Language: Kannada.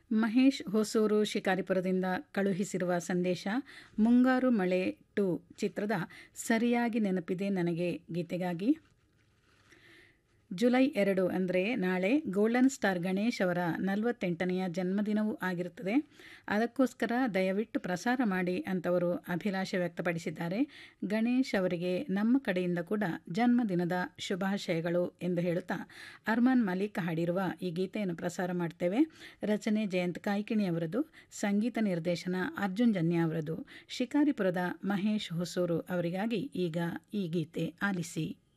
ಮಹೇಶ್ ಹೊಸೂರು ಶಿಕಾರಿಪುರದಿಂದ ಕಳುಹಿಸಿರುವ ಸಂದೇಶ ಮುಂಗಾರು ಮಳೆ ಟು ಚಿತ್ರದ ಸರಿಯಾಗಿ ನೆನಪಿದೆ ನನಗೆ ಗೀತೆಗಾಗಿ ಜುಲೈ ಎರಡು ಅಂದರೆ ನಾಳೆ ಗೋಲ್ಡನ್ ಸ್ಟಾರ್ ಗಣೇಶ್ ಅವರ ನಲವತ್ತೆಂಟನೆಯ ಜನ್ಮದಿನವೂ ಆಗಿರುತ್ತದೆ ಅದಕ್ಕೋಸ್ಕರ ದಯವಿಟ್ಟು ಪ್ರಸಾರ ಮಾಡಿ ಅಂತವರು ಅಭಿಲಾಷೆ ವ್ಯಕ್ತಪಡಿಸಿದ್ದಾರೆ ಗಣೇಶ್ ಅವರಿಗೆ ನಮ್ಮ ಕಡೆಯಿಂದ ಕೂಡ ಜನ್ಮದಿನದ ಶುಭಾಶಯಗಳು ಎಂದು ಹೇಳುತ್ತಾ ಅರ್ಮಾನ್ ಮಲಿಕ್ ಹಾಡಿರುವ ಈ ಗೀತೆಯನ್ನು ಪ್ರಸಾರ ಮಾಡ್ತೇವೆ ರಚನೆ ಜಯಂತ್ ಕಾಯ್ಕಿಣಿ ಅವರದು ಸಂಗೀತ ನಿರ್ದೇಶನ ಅರ್ಜುನ್ ಜನ್ಯ ಅವರದು ಶಿಕಾರಿಪುರದ ಮಹೇಶ್ ಹೊಸೂರು ಅವರಿಗಾಗಿ ಈಗ ಈ ಗೀತೆ ಆಲಿಸಿ